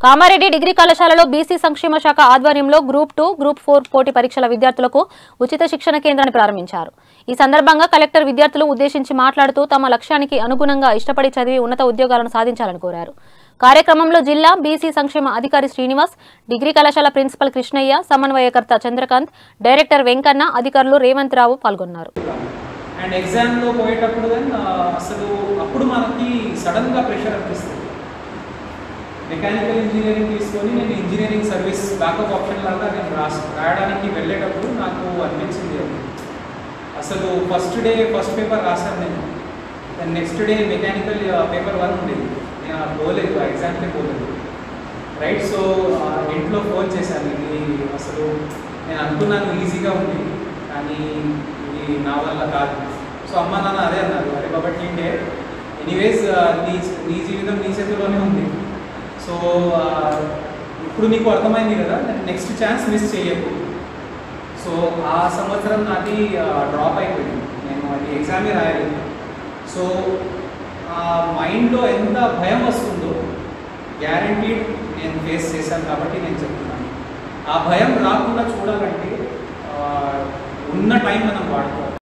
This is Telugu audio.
కామారెడ్డి డిగ్రీ కళాశాలలో బీసీ సంక్షేమ శాఖ ఆధ్వర్యంలో గ్రూప్ టూ గ్రూప్ ఫోర్ పోటీ పరీక్షల విద్యార్థులకు ఉచిత శిక్షణ కేంద్రాన్ని ప్రారంభించారు ఈ సందర్భంగా కలెక్టర్ విద్యార్థులు ఉద్దేశించి మాట్లాడుతూ తమ లక్ష్యానికి అనుగుణంగా ఇష్టపడి చదివి ఉన్నత ఉద్యోగాలను సాధించాలని కోరారు కార్యక్రమంలో జిల్లా బీసీ సంక్షేమ అధికారి శ్రీనివాస్ డిగ్రీ కళాశాల ప్రిన్సిపల్ కృష్ణయ్య సమన్వయకర్త చంద్రకాంత్ డైరెక్టర్ వెంకన్న అధికారులు రేవంత్ రావు పాల్గొన్నారు అండ్ ఎగ్జామ్లో పోయేటప్పుడు దెన్ అసలు అప్పుడు మనకి సడన్గా ప్రెషర్ అనిపిస్తుంది మెకానికల్ ఇంజనీరింగ్ తీసుకొని నేను ఇంజనీరింగ్ సర్వీస్ బ్యాకప్ ఆప్షన్ లాగా నేను రాస్ రాయడానికి వెళ్ళేటప్పుడు నాకు అనిపించింది అది. అసలు ఫస్ట్ డే ఫస్ట్ పేపర్ రాశాను నేను దాని next day mechanical paper one ఉండేది నేను అది పోలేదు ఆ ఎగ్జామ్కే పోలేదు రైట్ సో ఇంట్లో ఫోన్ చేశాను ఇది అసలు నేను అనుకున్నాను ఈజీగా ఉంది కానీ ఇది నా వల్ల కాదు సో అమ్మ నాన్న అదే అన్నారు అరే కాబట్టి ఏంటే ఎనీవేస్ నీ నీ జీవితం నీ చేతిలోనే ఉంది సో ఇప్పుడు నీకు అర్థమైంది కదా నెక్స్ట్ ఛాన్స్ మిస్ చేయకు సో ఆ సంవత్సరం నాది డ్రాప్ అయిపోయింది నేను అది ఎగ్జామే రాయలేదు సో ఆ మైండ్లో ఎంత భయం వస్తుందో గ్యారంటీడ్ నేను ఫేస్ చేశాను కాబట్టి నేను చెప్తున్నాను ఆ భయం రాకుండా చూడాలంటే ఆ, ఉన్న టైం మనం వాడుకోవాలి